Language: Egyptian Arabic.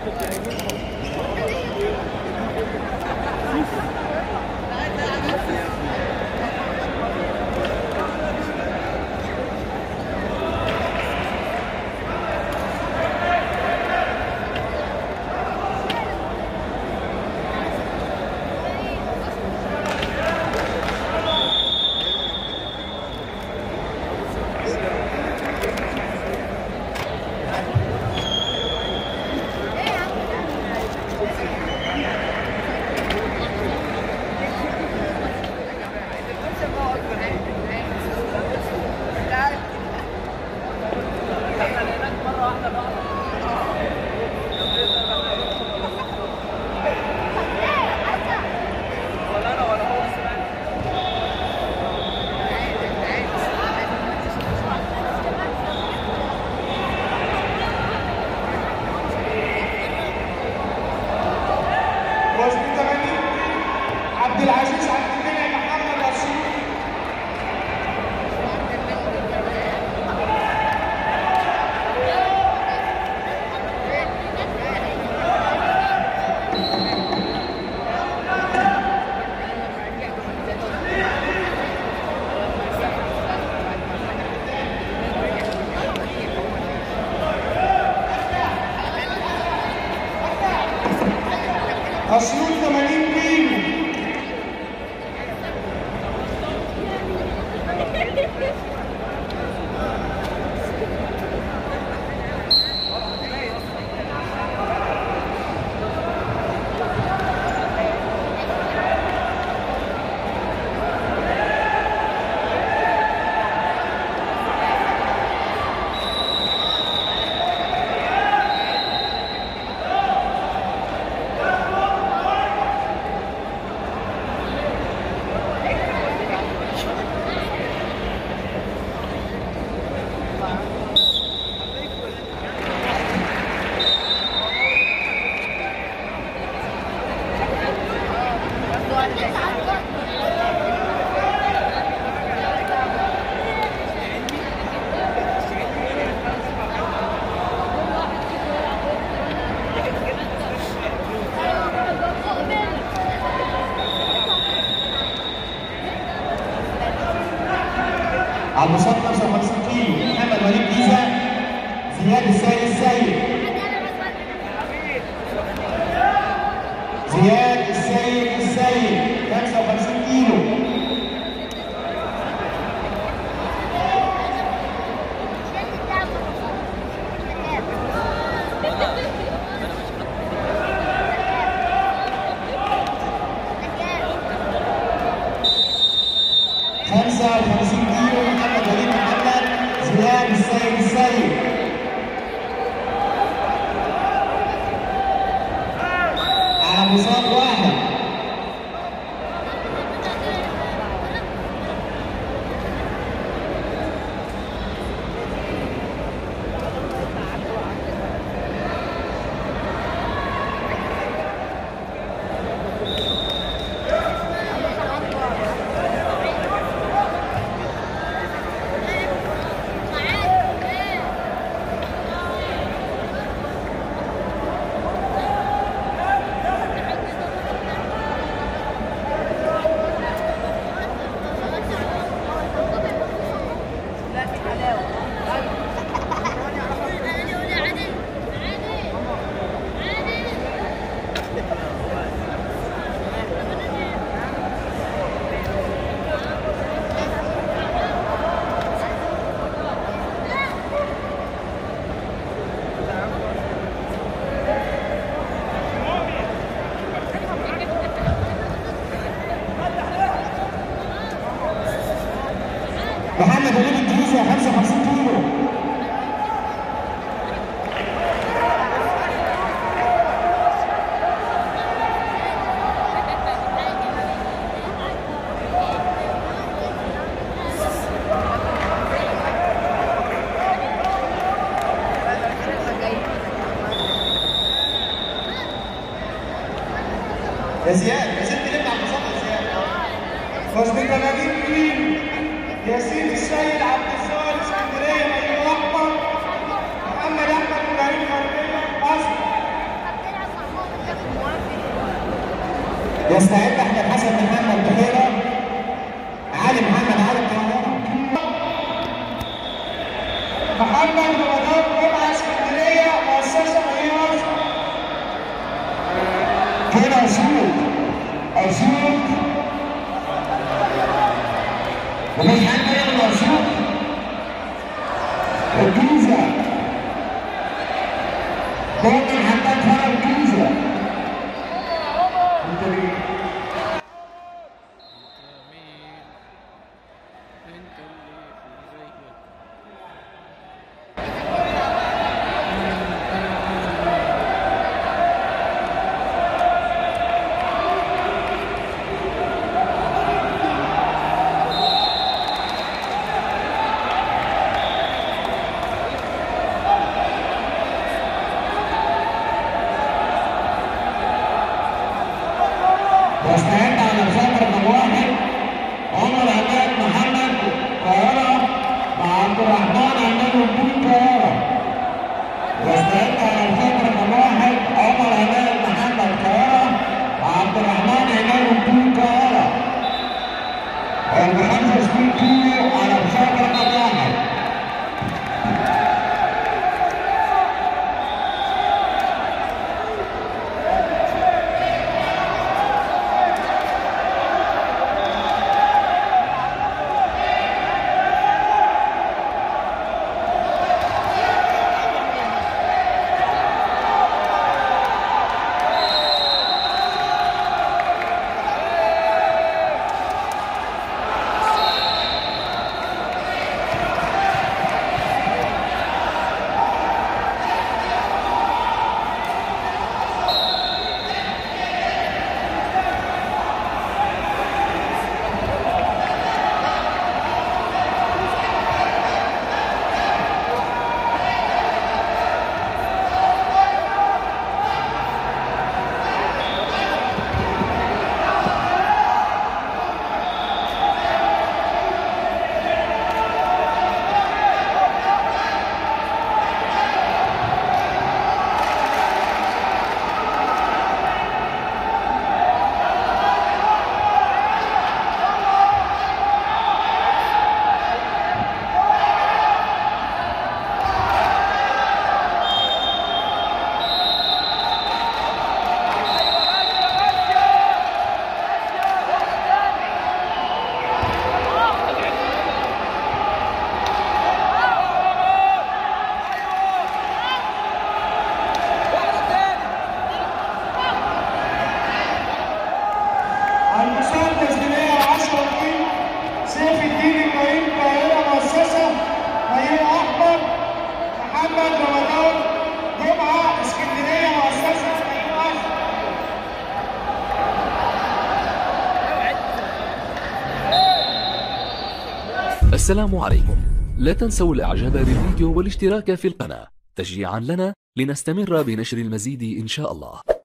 وزن 80 عبد العزيز عبد المنعم محمد اسيوط اسيوط 80 كيلو على المصاب 55 كيلو محمد وليد جيزه زياد السيد السيد زياد السيد السيد 55 كيلو خمسة وخمسين كيلو محمد وليد محمد زياد السيد السيد على مصاب واحد محمد وليد الجيزة 55 كيلو يا زياد يا زياد تلم على المصاب يا زياد وزن 30 كيلو ياسين السيد عبد الزوال اسكندريه مدينه اكبر محمد احمد ابراهيم غربيه اصل يستعد احمد حسن محمد بحيره علي محمد علي القاهره محمد رمضان جمعه اسكندريه مؤسسه مليون كده اسود اسود ومش حد يعمل اسود الجيزه ممكن حتى فرق الجيزه انت ليه؟ جميل انت اللي في زيك واستعد على الخط رقم واحد عمر عماد محمد القاهرة مع عبد الرحمن عماد وجود القاهرة واستعد على الخط رقم واحد عمر عماد محمد القاهرة مع عبد الرحمن عماد وجود القاهرة ب 65 كيلو على الخط رقم واحد المسدس ب 110 كيلو سيف الدين ابراهيم القاهره مؤسسه ميون احمر محمد رمضان جمعه اسكندريه مؤسسه ميون احمر السلام عليكم لا تنسوا الاعجاب بالفيديو والاشتراك في القناة تشجيعا لنا لنستمر بنشر المزيد ان شاء الله